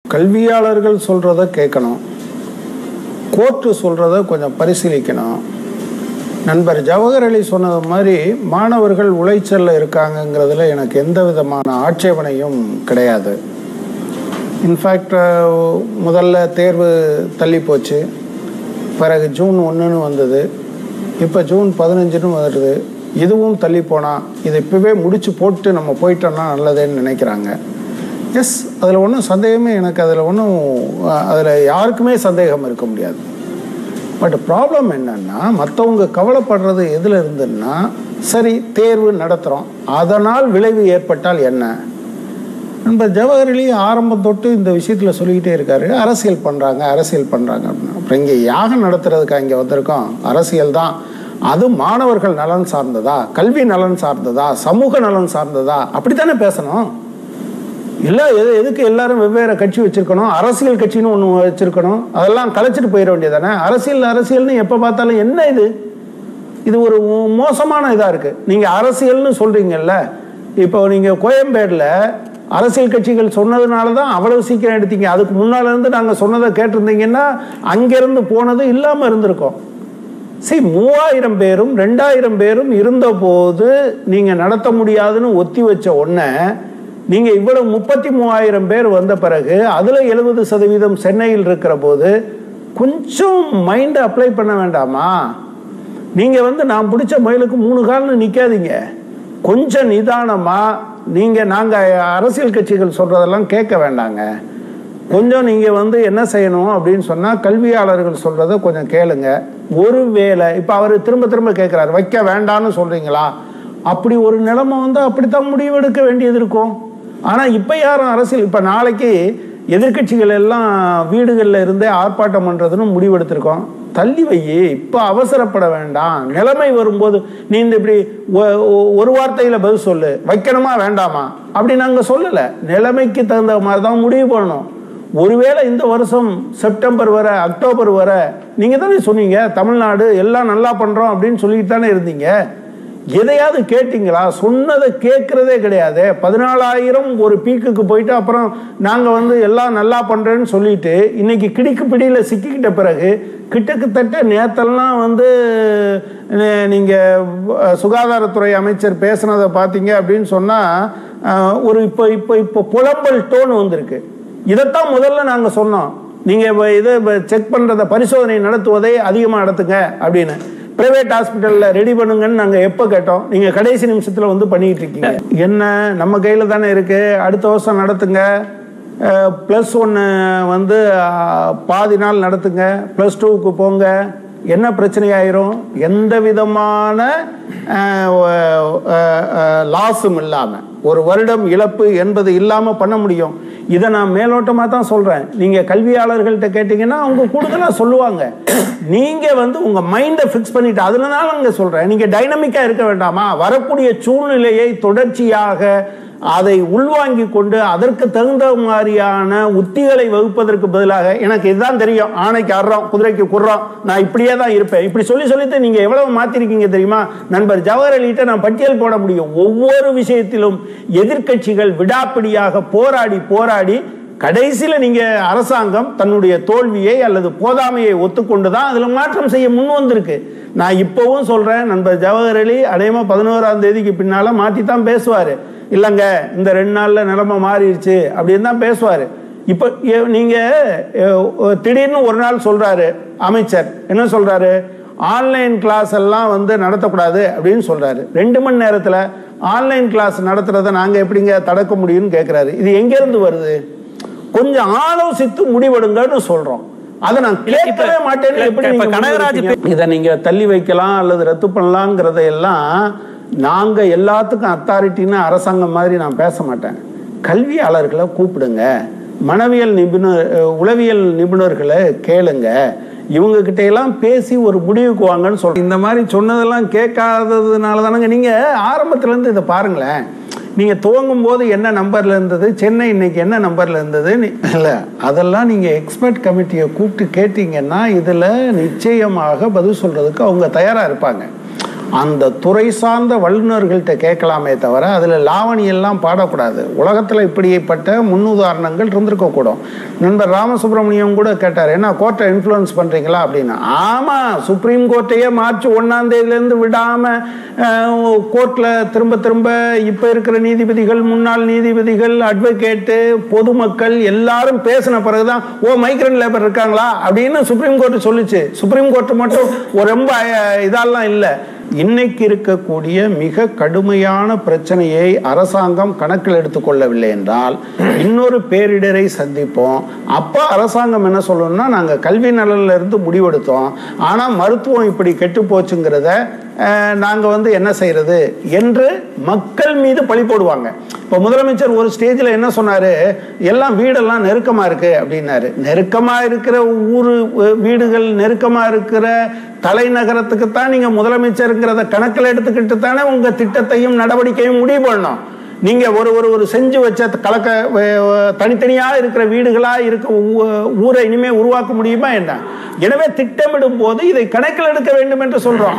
கல்வியாளர்கள் சொல்கிறத கேட்கணும் கோர்ட்டு சொல்கிறத கொஞ்சம் பரிசீலிக்கணும் நண்பர் ஜவஹர் அலி சொன்னது மாதிரி மாணவர்கள் உளைச்சலில் இருக்காங்கங்கிறதுல எனக்கு எந்த விதமான ஆட்சேபனையும் கிடையாது இன்ஃபேக்ட் முதல்ல தேர்வு தள்ளி போச்சு பிறகு ஜூன் ஒன்றுன்னு வந்தது இப்போ ஜூன் பதினஞ்சுன்னு வருது இதுவும் தள்ளி போனால் இதை இப்போவே முடிச்சு போட்டு நம்ம போயிட்டோம்னா நல்லதுன்னு நினைக்கிறாங்க எஸ் அதில் ஒன்றும் சந்தேகமே எனக்கு அதில் ஒன்றும் அதில் யாருக்குமே சந்தேகம் இருக்க முடியாது பட் ப்ராப்ளம் என்னன்னா மற்றவங்க கவலைப்படுறது எதில் இருந்துன்னா சரி தேர்வு நடத்துகிறோம் அதனால் விளைவு ஏற்பட்டால் என்ன நண்பர் ஜவஹர்லி ஆரம்பம் தொட்டு இந்த விஷயத்தில் சொல்லிக்கிட்டே இருக்காரு அரசியல் பண்ணுறாங்க அரசியல் பண்ணுறாங்க அப்படின்னு அப்புறம் இங்கே யாகம் நடத்துறதுக்கு இங்கே வந்திருக்கோம் அரசியல் தான் அது மாணவர்கள் நலன் சார்ந்ததா கல்வி நலன் சார்ந்ததா சமூக நலன் சார்ந்ததா அப்படித்தானே பேசணும் இல்லை எது எதுக்கு எல்லாரும் வெவ்வேறு கட்சி வச்சிருக்கணும் அரசியல் கட்சின்னு ஒன்று வச்சிருக்கணும் அதெல்லாம் கலைச்சிட்டு போயிட வேண்டியதானே அரசியல் அரசியல்னு எப்போ பார்த்தாலும் என்ன இது இது ஒரு மோ- மோசமான இதாக இருக்குது நீங்கள் அரசியல்னு சொல்கிறீங்கல்ல இப்போ நீங்கள் கோயம்பேடில் அரசியல் கட்சிகள் சொன்னதுனால தான் அவ்வளவு சீக்கிரம் எடுத்தீங்க அதுக்கு முன்னால இருந்து நாங்கள் சொன்னதை கேட்டிருந்தீங்கன்னா அங்கேருந்து போனது இல்லாமல் இருந்திருக்கோம் சரி மூவாயிரம் பேரும் ரெண்டாயிரம் பேரும் இருந்தபோது நீங்கள் நடத்த முடியாதுன்னு ஒத்தி வச்ச ஒன்றை நீங்கள் இவ்வளவு முப்பத்தி மூவாயிரம் பேர் வந்த பிறகு அதில் எழுபது சதவீதம் சென்னையில் இருக்கிற போது கொஞ்சம் மைண்டை அப்ளை பண்ண வேண்டாமா நீங்கள் வந்து நான் பிடிச்ச மயிலுக்கு மூணு கால்னு நிற்காதீங்க கொஞ்சம் நிதானமாக நீங்கள் நாங்கள் அரசியல் கட்சிகள் சொல்கிறதெல்லாம் கேட்க வேண்டாங்க கொஞ்சம் நீங்கள் வந்து என்ன செய்யணும் அப்படின்னு சொன்னால் கல்வியாளர்கள் சொல்கிறத கொஞ்சம் கேளுங்க ஒருவேளை இப்போ அவர் திரும்ப திரும்ப கேட்குறாரு வைக்க வேண்டாம்னு சொல்கிறீங்களா அப்படி ஒரு நிலைமை வந்து அப்படித்தான் முடிவெடுக்க வேண்டியது இருக்கும் ஆனால் இப்போ யாரும் அரசியல் இப்போ நாளைக்கு எதிர்க்கட்சிகள் எல்லாம் வீடுகளில் இருந்தே ஆர்ப்பாட்டம் பண்ணுறதுன்னு முடிவெடுத்திருக்கோம் தள்ளி வை இப்போ அவசரப்பட வேண்டாம் நிலைமை வரும்போது நீ இந்த இப்படி ஒ- ஒ- ஒரு வார்த்தையில் பதில் சொல்லு வைக்கணுமா வேண்டாமா அப்படி நாங்கள் சொல்லலை நிலைமைக்கு தகுந்த மாதிரி தான் முடிவு பண்ணணும் ஒருவேளை இந்த வருஷம் செப்டம்பர் வர அக்டோபர் வர நீங்கள் தானே சொன்னீங்க தமிழ்நாடு எல்லாம் நல்லா பண்ணுறோம் அப்படின்னு சொல்லிட்டு தானே இருந்தீங்க எதையாவது கேட்டிங்களா சொன்னதை கேட்குறதே கிடையாது பதினாலாயிரம் ஒரு பீக்குக்கு போயிட்டு அப்புறம் நாங்கள் வந்து எல்லாம் நல்லா பண்ணுறேன்னு சொல்லிட்டு இன்னைக்கு கிடிக்கு பிடியில் சிக்கிக்கிட்ட பிறகு கிட்டத்தட்ட நேத்தெல்லாம் வந்து நீங்கள் சுகாதாரத்துறை அமைச்சர் பேசுனதை பார்த்தீங்க அப்படின்னு சொன்னால் ஒரு இப்போ இப்போ இப்போ புலம்பல் டோன் வந்திருக்கு இதைத்தான் முதல்ல நாங்கள் சொன்னோம் நீங்கள் இதை செக் பண்ணுறத பரிசோதனை நடத்துவதை அதிகமாக நடத்துங்க அப்படின்னு பிரைவேட் ஹாஸ்பிட்டலில் ரெடி பண்ணுங்கன்னு நாங்கள் எப்போ கேட்டோம் நீங்கள் கடைசி நிமிஷத்தில் வந்து பண்ணிக்கிட்டு இருக்கீங்க என்ன நம்ம கையில் தானே இருக்குது அடுத்த வருஷம் நடத்துங்க ப்ளஸ் ஒன்று வந்து அஹ், பாதி நாள் நடத்துங்க ப்ளஸ் டூவுக்கு போங்க என்ன பிரச்சனையாயிரும் எந்த விதமான லாஸும் இல்லாமல் ஒரு வருடம் இழப்பு என்பது இல்லாமல் பண்ண முடியும் இதை நான் மேலோட்டமாக தான் சொல்கிறேன் நீங்கள் கல்வியாளர்கள்ட்ட கேட்டிங்கன்னா அவங்க கூடுதலாக சொல்லுவாங்க நீங்கள் வந்து உங்கள் மைண்டை ஃபிக்ஸ் பண்ணிட்டு அதனால அங்கே சொல்கிறேன் நீங்கள் டைனமிக்காக இருக்க வேண்டாமா வரக்கூடிய சூழ்நிலையை தொடர்ச்சியாக அதை உள்வாங்கி கொண்டு அதற்கு தகுந்த மாதிரியான உத்திகளை வகுப்பதற்கு பதிலாக எனக்கு இதுதான் தெரியும் ஆணைக்கு அறோம் குதிரைக்கு குர்றோம் நான் இப்படியே தான் இருப்பேன் இப்படி சொல்லி சொல்லிட்டு நீங்க எவ்வளவு மாத்திருக்கீங்க தெரியுமா நண்பர் ஜவஹர் அலிட்ட நான் பட்டியல் போட முடியும் ஒவ்வொரு விஷயத்திலும் எதிர்க்கட்சிகள் விடாப்பிடியாக போராடி போராடி கடைசியில நீங்க அரசாங்கம் தன்னுடைய தோல்வியை அல்லது போதாமையை ஒத்துக்கொண்டு தான் அதுல மாற்றம் செய்ய முன் வந்திருக்கு நான் இப்பவும் சொல்றேன் நண்பர் ஜவஹர் அலி அநேகமா பதினோராம் தேதிக்கு பின்னால மாத்தி தான் பேசுவாரு இல்லைங்க இந்த ரெண்டு நாள்ல நிலைமை மாறிடுச்சு அப்படின்னு தான் பேசுவாரு இப்போ எ- நீங்க எ, திடீர்னு ஒரு நாள் சொல்றாரு அமைச்சர் என்ன சொல்றாரு ஆன்லைன் கிளாஸ் எல்லாம் வந்து நடத்தக்கூடாது அப்படின்னு சொல்றாரு ரெண்டு மணி நேரத்துல ஆன்லைன் கிளாஸ் நடத்துறதை நாங்க எப்படிங்க தடுக்க முடியும்னு கேட்கிறாரு இது எங்க இருந்து வருது கொஞ்சம் ஆலோசித்து முடிவெடுங்கன்னு சொல்றோம் அதை நான் இல்ல, இப்ப- கேட்கவே மாட்டேன்னு இல்ல, எப்படி இப்ப நீங்க கனகராஜ் முடிவெடுப்பீங்க? இதை நீங்க தள்ளி வைக்கலாம் அல்லது ரத்து பண்ணலாங்கிறத எல்லாம் நாங்க எல்லாத்துக்கும் அத்தாரிட்டின்னு அரசாங்கம் மாதிரி நான் பேச மாட்டேன் கல்வியாளர்களை கூப்பிடுங்க மனவியல் நிபுணர் அஹ், உளவியல் நிபுணர்களை கேளுங்க இவங்க கிட்ட எல்லாம் பேசி ஒரு முடிவுக்கு வாங்கன்னு சொல்றேன் இந்த மாதிரி சொன்னதெல்லாம் கேட்காததுனால தானங்க நீங்க ஆரம்பத்துல இருந்து இதை பாருங்களேன் நீங்க துவங்கும் போது என்ன நம்பர்ல இருந்தது சென்னை இன்னைக்கு என்ன நம்பர்ல இருந்தது நீ- இல்ல அதெல்லாம் நீங்க எக்ஸ்பர்ட் கமிட்டியை கூப்பிட்டு கேட்டீங்கன்னா இதுல நிச்சயமாக பதில் சொல்றதுக்கு அவங்க தயாரா இருப்பாங்க அந்த துறை சார்ந்த வல்லுநர்கள்ட்ட கேட்கலாமே தவிர அதில் லாவணி எல்லாம் பாடக்கூடாது உலகத்தில் இப்படிப்பட்ட முன்னுதாரணங்கள் இருந்திருக்கக்கூடும் நண்பர் ராமசுப்ரமணியம் கூட கேட்டார் என்ன கோர்ட்டை இன்ஃப்ளூயன்ஸ் பண்ணுறீங்களா அப்படின்னு ஆமாம் சுப்ரீம் கோர்ட்டையே மார்ச் ஒன்றாம் தேதியிலேருந்து விடாமல் கோர்ட்டில் திரும்ப திரும்ப இப்போ இருக்கிற நீதிபதிகள் முன்னாள் நீதிபதிகள் அட்வொகேட்டு பொதுமக்கள் எல்லாரும் பேசின பிறகுதான் ஓ மைக்ரன் லேபர் இருக்காங்களா அப்படின்னு சுப்ரீம் கோர்ட் சொல்லுச்சு சுப்ரீம் கோர்ட் மட்டும் ஒரு ரொம்ப அஹ், இதெல்லாம் இல்லை இன்னைக்கு இருக்கக்கூடிய மிக கடுமையான பிரச்சனையை அரசாங்கம் கணக்கில் எடுத்துக்கொள்ளவில்லை என்றால் இன்னொரு பேரிடரை சந்திப்போம் அப்போ அரசாங்கம் என்ன சொல்லணும்னா நாங்கள் கல்வி நலன்ல இருந்து முடிவெடுத்தோம் ஆனால் மருத்துவம் இப்படி கெட்டு போச்சுங்கிறத நாங்கள் வந்து என்ன செய்யறது என்று மக்கள் மீது பழி போடுவாங்க இப்போ முதலமைச்சர் ஒரு ஸ்டேஜில் என்ன சொன்னார் எல்லாம் வீடெல்லாம் நெருக்கமாக இருக்கு அப்படின்னாரு நெருக்கமாக இருக்கிற ஊர் வீடுகள் நெருக்கமாக இருக்கிற தலைநகரத்துக்கு தான் நீங்கள் முதலமைச்சருங்கிறத கணக்கில் எடுத்துக்கிட்டு தானே உங்கள் திட்டத்தையும் நடவடிக்கையும் முடிவு பண்ணணும் நீங்க ஒரு ஒரு ஒரு செஞ்சு வச்ச கலக்க வ- தனித்தனியா இருக்கிற வீடுகளா இருக்க ஊ- ஊரை இனிமே உருவாக்க முடியுமா என்ன எனவே திட்டமிடும் போது இதை கணக்கில் எடுக்க வேண்டும் என்று சொல்றோம்